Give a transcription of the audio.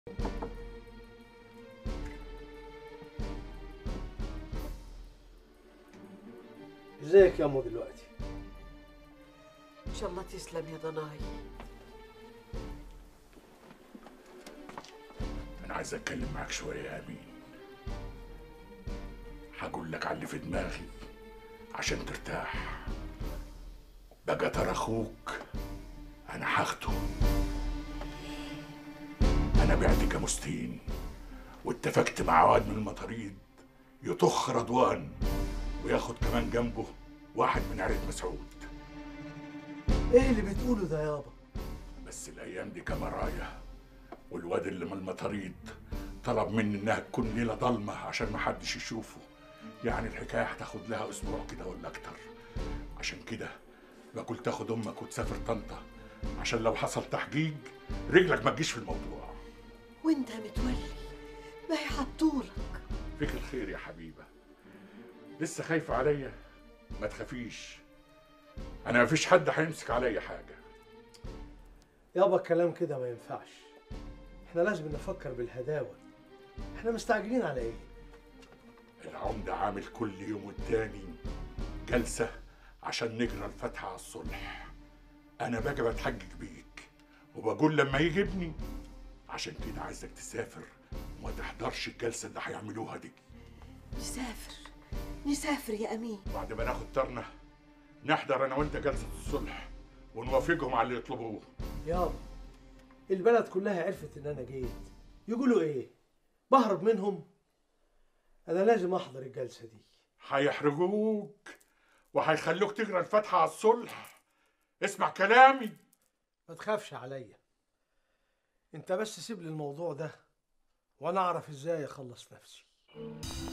ازيك يا امه دلوقتي ان شاء الله تسلم يا ضناي انا عايز اتكلم معاك شويه يا امين هقول لك على اللي في دماغي عشان ترتاح بقى ترى اخوك انا هاخده انا بعت جاموستين واتفقت مع واد من المطاريد يطخ رضوان وياخد كمان جنبه واحد من عيلة مسعود ايه اللي بتقوله ده يابا بس الايام دي كمرايا والواد اللي من المطاريد طلب مني انها تكون ليله ضلمه عشان محدش يشوفه يعني الحكايه هتاخد لها اسبوع كده ولا اكتر عشان كده بقول تاخد امك وتسافر طنطا عشان لو حصل تحقيق رجلك ما تجيش في الموضوع وانت يا متولي ما يحطولك فيك الخير يا حبيبه لسه خايفه عليا ما تخافيش انا مفيش حد هيمسك عليا حاجه يابا الكلام كده ما ينفعش احنا لازم نفكر بالهداوه احنا مستعجلين على ايه العمدة عامل كل يوم والتاني جلسة عشان نجرى الفتحة على الصلح أنا باجي بتحجج بيك وبقول لما يجي ابني عشان كده عايزك تسافر وما تحضرش الجلسة اللي هيعملوها دي نسافر نسافر يا امين بعد ما ناخد طرنا نحضر أنا وأنت جلسة الصلح ونوافقهم على اللي يطلبوه يابا البلد كلها عرفت ان انا جيت يقولوا ايه بهرب منهم انا لازم احضر الجلسه دي هيحرجوك وهيخلوك تجرى الفتحة على الصلح اسمع كلامي ما تخافش عليا انت بس سيب لي الموضوع ده وانا اعرف ازاي اخلص نفسي